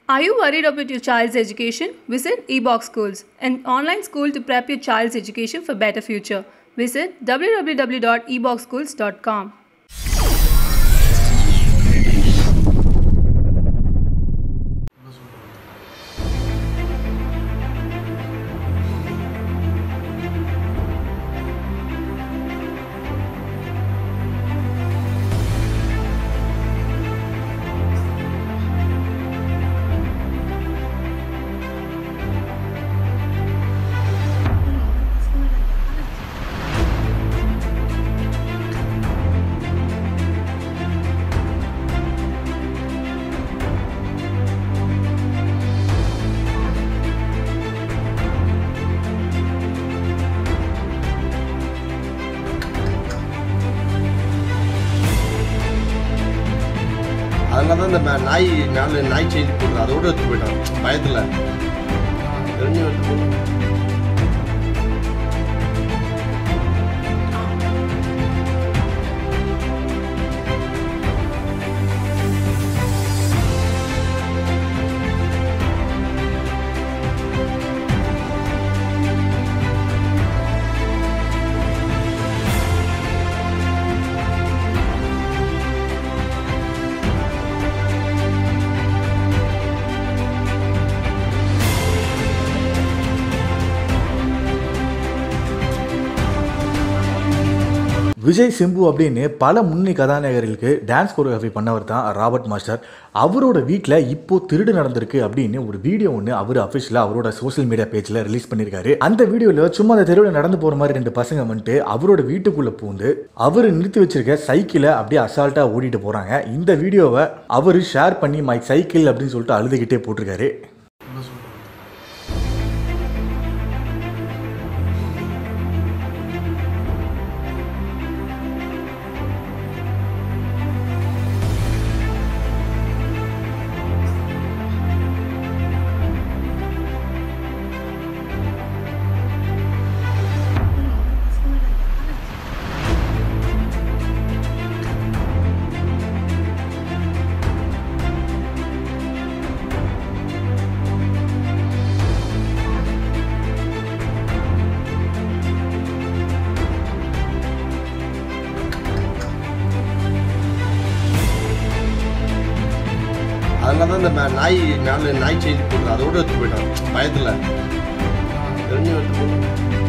Are you worried about your child's education? Visit eBox Schools, an online school to prep your child's education for better future. Visit www.eboxschools.com. அதனால தான் இந்த ம- நாய் நாலு நாய் செய்தி போடுறது அதோட எடுத்து போயிட்டான் பயத்தில் தெரிஞ்சு எடுத்து போட்டு விஜய் சிம்பு அப்படின்னு பல முன்னணி கதாநாயகர்களுக்கு டான்ஸ் கோரியோகிராஃபி பண்ணவர் தான் ராபர்ட் மாஸ்டர் அவரோட வீட்டில் இப்போ திருடு நடந்திருக்கு அப்படின்னு ஒரு வீடியோ ஒன்று அவர் அஃபிஷியலாக அவரோட சோஷியல் மீடியா பேஜில் ரிலீஸ் பண்ணியிருக்காரு அந்த வீடியோவில் சும்மா அந்த தெருவில் நடந்து போகிற மாதிரி ரெண்டு பசங்க வந்துட்டு அவரோட வீட்டுக்குள்ளே பூந்து அவர் நிறுத்தி வச்சிருக்க சைக்கிளை அப்படியே அசால்ட்டாக ஓடிட்டு போகிறாங்க இந்த வீடியோவை அவர் ஷேர் பண்ணி மை சைக்கிள் அப்படின்னு சொல்லிட்டு அழுதுகிட்டே போட்டிருக்காரு அதனால தான் இந்த ம- நாய் நாலு நாய் செய்தி போடுறது அதோட எடுத்து போயிட்டான் பயத்தில் தெரிஞ்சு எடுத்து போட்டு